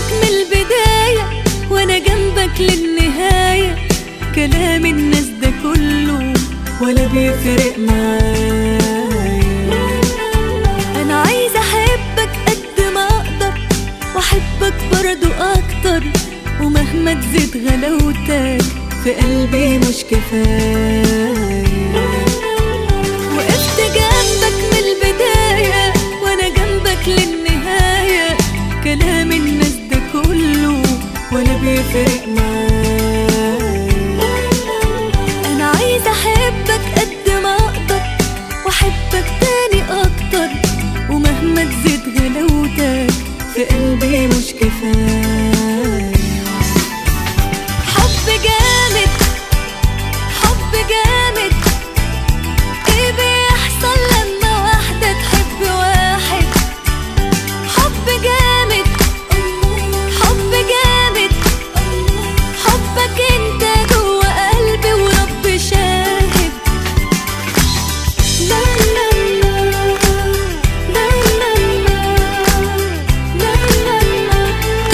من البداية وانا جنبك للنهاية كلام الناس ده كله ولا بيفرق معايا انا عايزة احبك قد ما اقدر واحبك برضو اكتر ومهما تزيد غلاوتك في قلبي مش كفاية وقفت جنبك من البداية وانا جنبك للنهاية كلام الناس ده كله ولا بيفرق معايا انا عايزة احبك قد ما اقدر واحبك تاني اكتر ومهما تزيد غلاوتك في قلبي مش كفاية حب جامد حب جامد ايه بيحصل لما واحدة تحب واحد حب جامد حب جامد حبك انت جوا قلبي ورب شاهد لا لا لا لا لا لا لا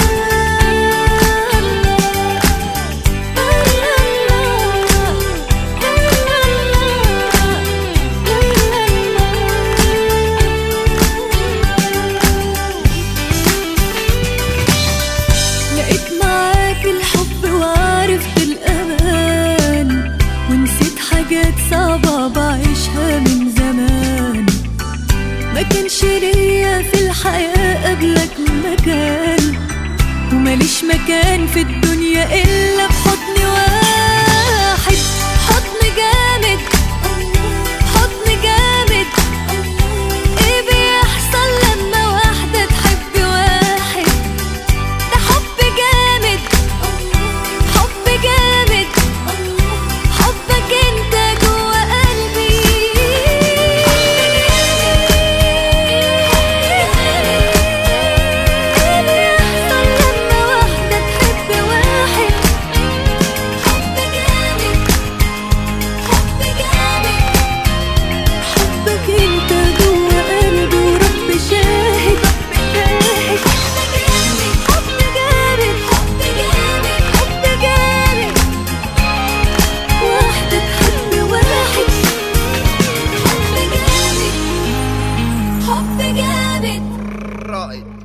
لقيت معاك الحب وعرفت الأمان ونسيت حاجات صعبة بعيشها من زمان ما كانش ليا في الحياة قبلك مكان وماليش مكان في الدنيا إلا بحضن واحد حضن جامد حضن جامد ايه بيحصل لما واحدة تحب واحد ده حب جامد حب جامد حبك انت جوا قلبي ايه بيحصل لما واحدة تحب واحد حب جامد حب جامد حبك انت جوا قلبي ورب شاهد حب جامد حب جامد حب جامد حب جامد واحدة تحب واحد حب جامد حب جامد رائد